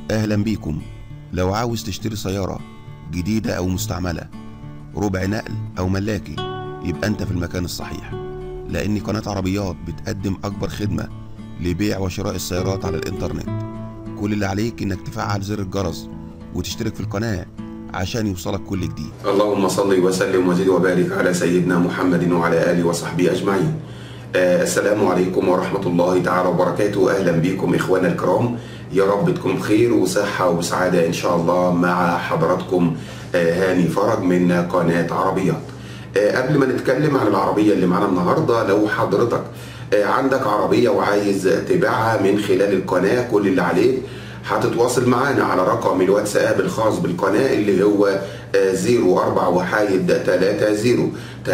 أهلا بيكم لو عاوز تشتري سيارة جديدة أو مستعملة ربع نقل أو ملاكي يبقى أنت في المكان الصحيح لأن قناة عربيات بتقدم أكبر خدمة لبيع وشراء السيارات على الإنترنت كل اللي عليك إنك تفعل زر الجرس وتشترك في القناة عشان يوصلك كل جديد اللهم صل وسلم وزد وبارك على سيدنا محمد وعلى اله وصحبه اجمعين. آه السلام عليكم ورحمه الله تعالى وبركاته، اهلا بكم اخوانا الكرام، يا رب تكونوا بخير وصحه وسعاده ان شاء الله مع حضراتكم آه هاني فرج من قناه عربيات. آه قبل ما نتكلم عن العربيه اللي معانا النهارده لو حضرتك آه عندك عربيه وعايز تبيعها من خلال القناه كل اللي عليك هتتواصل معانا على رقم الواتساب الخاص بالقناة اللي هو 04 وحايد 30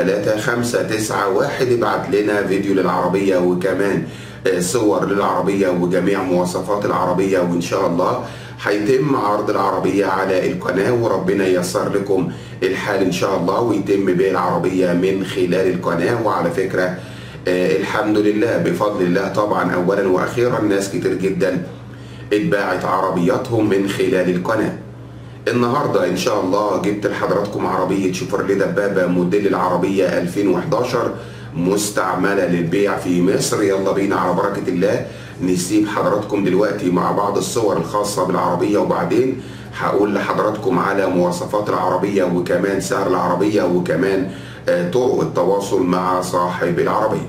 3591 ابعت لنا فيديو للعربية وكمان صور للعربية وجميع مواصفات العربية وإن شاء الله هيتم عرض العربية على القناة وربنا ييسر لكم الحال إن شاء الله ويتم بيع العربية من خلال القناة وعلى فكرة الحمد لله بفضل الله طبعا أولا وأخيرا ناس كتير جدا اتباعت عربياتهم من خلال القناة النهاردة إن شاء الله جبت لحضراتكم عربية شيفروليه دبابة موديل العربية 2011 مستعملة للبيع في مصر يلا بينا على بركة الله نسيب حضراتكم دلوقتي مع بعض الصور الخاصة بالعربية وبعدين هقول لحضراتكم على مواصفات العربية وكمان سعر العربية وكمان طرق التواصل مع صاحب العربية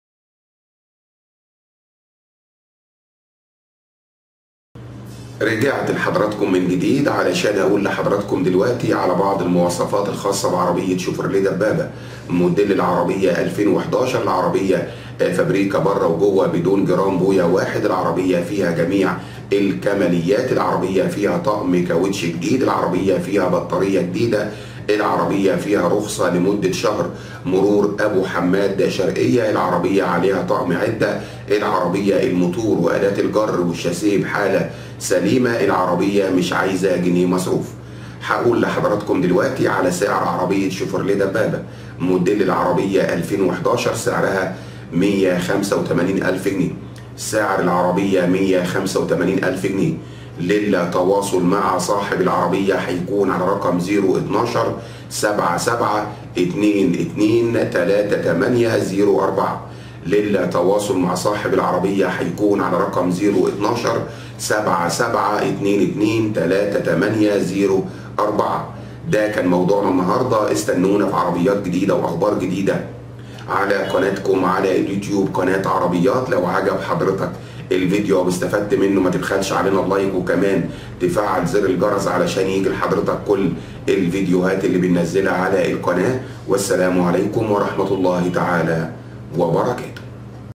رجعت لحضراتكم من جديد علشان اقول لحضراتكم دلوقتي على بعض المواصفات الخاصه بعربيه شيفروليه دبابه موديل العربيه 2011 العربيه فابريكا بره وجوه بدون جرام بويا واحد العربيه فيها جميع الكماليات العربيه فيها طقم كاوتش جديد العربيه فيها بطاريه جديده العربية فيها رخصة لمدة شهر مرور أبو حماد شرقية العربية عليها طقم عدة العربية الموتور وأداة الجر والشاسيه بحالة سليمة العربية مش عايزة جنيه مصروف هقول لحضراتكم دلوقتي على سعر عربية شيفروليه دبابة موديل العربية 2011 سعرها 185 ألف جنيه سعر العربية 185 ألف جنيه للتواصل مع صاحب العربية هيكون على رقم 012 77 22 38 04 للتواصل مع صاحب العربية هيكون على رقم 012 77 22 38 04 ده كان موضوعنا النهاردة استنونا في عربيات جديدة وأخبار جديدة على قناتكم على اليوتيوب قناة عربيات لو عجب حضرتك الفيديو واستفدت منه ما تبخلش علينا اللايك وكمان تفعل زر الجرس علشان يجي لحضرتك كل الفيديوهات اللي بننزلها على القناة والسلام عليكم ورحمة الله تعالى وبركاته